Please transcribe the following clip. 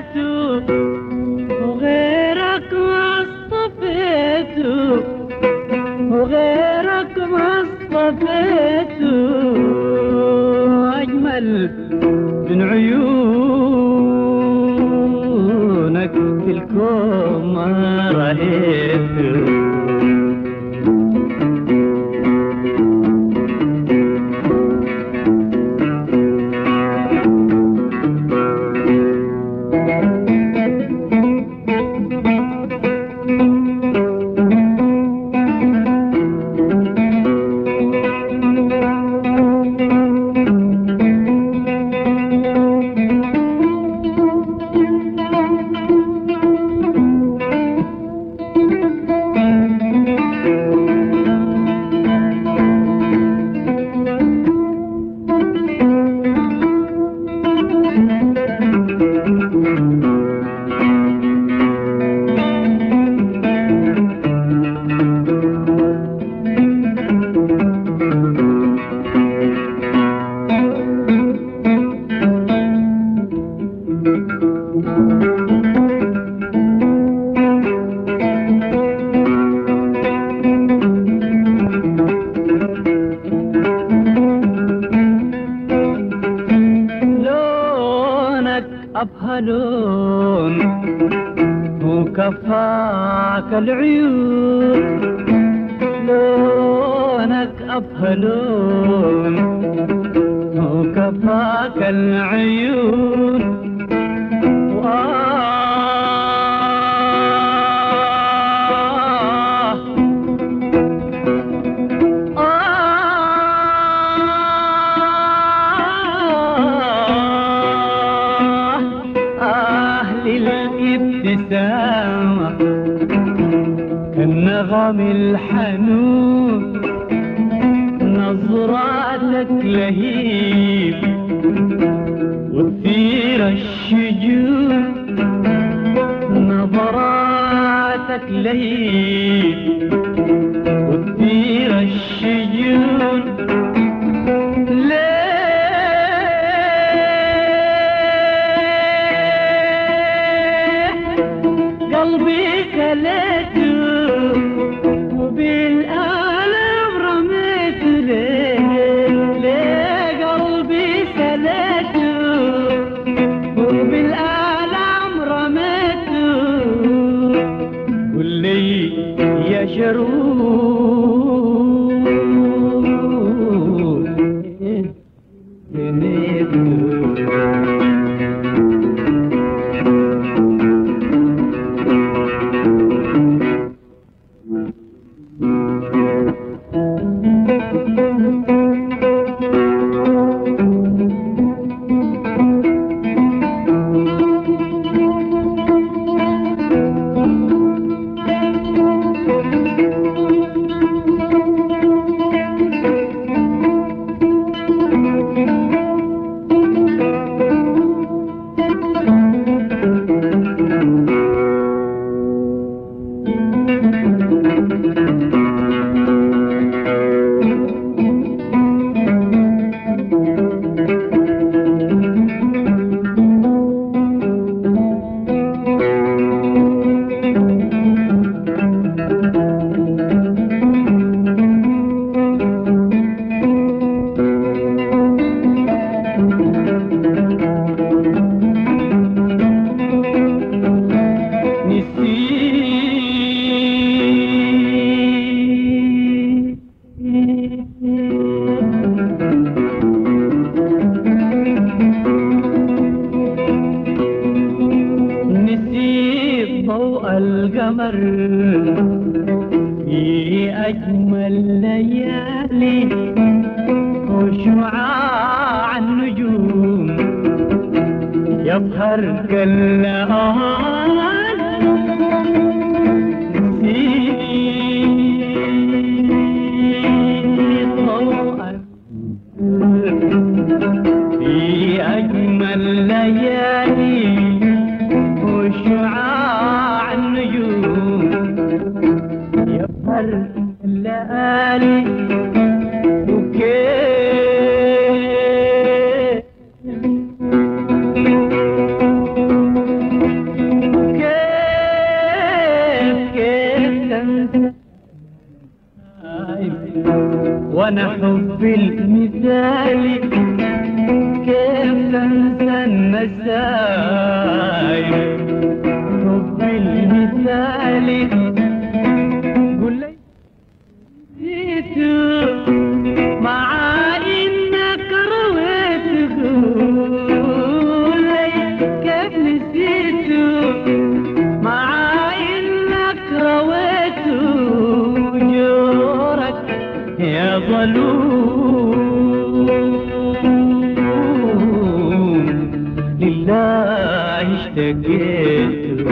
اصطفيت وغيرك ما اصطفيت وغيرك ما اصطفيت أجمل من عيونك في الكون ما رأيت لونك أبهى لون وكفاك العيون لونك أبهى لون وكفاك العيون وآه أهل الابتسامة النغم الحنون نظراتك لهيب وتثير الشجون نظراتك لهيب وتثير الشجون ليه قلبي كلته وبالآلام رميت ليه ليه قلبي سلته وبالآلام رميته واللي يا شروق نسيت ضوء القمر في أجمل ليالي وشعاع النجوم يظهر كالآن نسيت ضوء في أجمل ليالي وشعاع النجوم يظهر الليالي وكيف وانا حبي المثالي كيف انسى المسايب حبي المثالي قول لي نسيته مع انك رويت قول لي كيف نسيته مع انك رويت جورك يا ظلوم لله اشتقيت